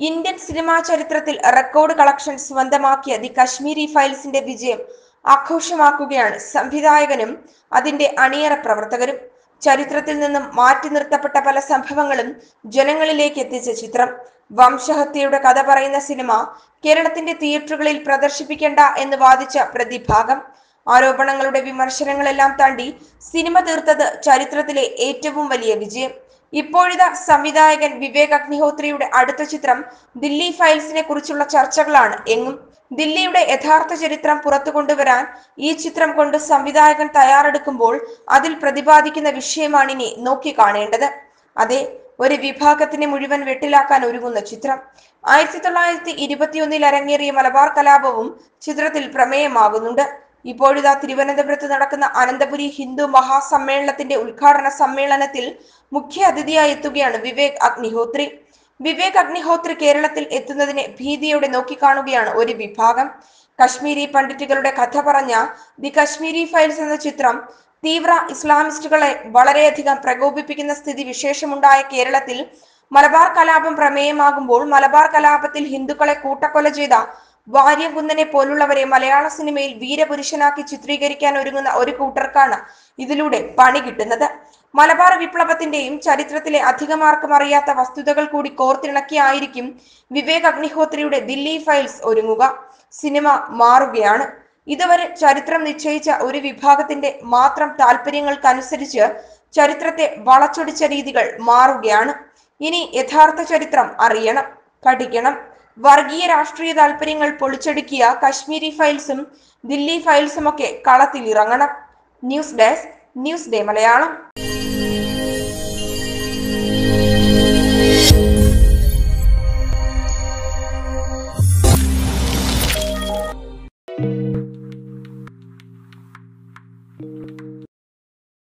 Indian സിനിമാ ചരിത്രത്തിൽ record collection സ്വന്തമാക്കിയ ദി കശ്മീരി ഫയൽസിന്റെ വിജയം ആഘോഷമാക്കുകയാണ് സംവിധായകനും അതിന്റെ അണിയറ പ്രവർത്തകരും ചരിത്രത്തിൽ നിന്നും മാറ്റി നിർത്തപ്പെട്ട പല സംഭവങ്ങളും ജനങ്ങളിലേക്ക് എത്തിച്ച ചിത്രം വംശഹത്യയുടെ കഥ പറയുന്ന സിനിമ കേരളത്തിന്റെ തിയേറ്ററുകളിൽ പ്രദർശിപ്പിക്കേണ്ട എന്ന് വാദിച്ച പ്രതിഭാഗം ആരോപണങ്ങളുടെ വിമർശനങ്ങളെല്ലാം താണ്ടി സിനിമ തീർത്തത് ചരിത്രത്തിലെ ഏറ്റവും വലിയ വിജയം ഇപ്പോഴിതാ സംവിധായകൻ വിവേക് അഗ്നിഹോത്രിയുടെ അടുത്ത ചിത്രം ദില്ലി ഫയൽസിനെ കുറിച്ചുള്ള ചർച്ചകളാണ് എങ്ങും ദില്ലിയുടെ യഥാർത്ഥ ചരിത്രം പുറത്തു കൊണ്ടുവരാൻ ഈ ചിത്രം കൊണ്ട് സംവിധായകൻ തയ്യാറെടുക്കുമ്പോൾ അതിൽ പ്രതിപാദിക്കുന്ന വിഷയമാണിനി നോക്കിക്കാണേണ്ടത് അതെ ഒരു വിഭാഗത്തിനെ മുഴുവൻ വെട്ടിലാക്കാൻ ഒരുങ്ങുന്ന ചിത്രം ആയിരത്തി തൊള്ളായിരത്തി ഇരുപത്തിയൊന്നിൽ അരങ്ങേറിയ മലബാർ കലാപവും ചിത്രത്തിൽ പ്രമേയമാകുന്നുണ്ട് ഇപ്പോഴിതാ തിരുവനന്തപുരത്ത് നടക്കുന്ന അനന്തപുരി ഹിന്ദു മഹാസമ്മേളനത്തിന്റെ ഉദ്ഘാടന സമ്മേളനത്തിൽ മുഖ്യ അതിഥിയായി എത്തുകയാണ് വിവേക് അഗ്നിഹോത്രി വിവേക് അഗ്നിഹോത്രി കേരളത്തിൽ എത്തുന്നതിനെ ഭീതിയോടെ നോക്കിക്കാണുകയാണ് ഒരു വിഭാഗം കശ്മീരി പണ്ഡിറ്റുകളുടെ കഥ പറഞ്ഞ ദി കശ്മീരി ഫയൽസ് എന്ന ചിത്രം തീവ്ര ഇസ്ലാമിസ്റ്റുകളെ വളരെയധികം പ്രകോപിപ്പിക്കുന്ന സ്ഥിതി വിശേഷമുണ്ടായ കേരളത്തിൽ മലബാർ കലാപം പ്രമേയമാകുമ്പോൾ മലബാർ കലാപത്തിൽ ഹിന്ദുക്കളെ കൂട്ടക്കൊല ചെയ്ത വാര്യംകുന്നനെ പോലുള്ളവരെ മലയാള സിനിമയിൽ വീരപുരുഷനാക്കി ചിത്രീകരിക്കാൻ ഒരുങ്ങുന്ന ഒരു കൂട്ടർക്കാണ് ഇതിലൂടെ പണി കിട്ടുന്നത് മലബാർ വിപ്ലവത്തിന്റെയും ചരിത്രത്തിലെ അധികമാർക്കും അറിയാത്ത വസ്തുതകൾ കൂടി കോർത്തിണക്കിയായിരിക്കും വിവേക് അഗ്നിഹോത്രിയുടെ ദില്ലി ഫയൽസ് ഒരുങ്ങുക സിനിമ മാറുകയാണ് ഇതുവരെ ചരിത്രം നിശ്ചയിച്ച ഒരു വിഭാഗത്തിന്റെ മാത്രം താല്പര്യങ്ങൾക്കനുസരിച്ച് ചരിത്രത്തെ വളച്ചൊടിച്ച രീതികൾ മാറുകയാണ് ഇനി യഥാർത്ഥ ചരിത്രം അറിയണം പഠിക്കണം വർഗീയ രാഷ്ട്രീയ താല്പര്യങ്ങൾ പൊളിച്ചടുക്കിയ കശ്മീരി ഫയൽസും ദില്ലി ഫയൽസും ഒക്കെ കളത്തിലിറങ്ങണം news desk news day Malayalam thank you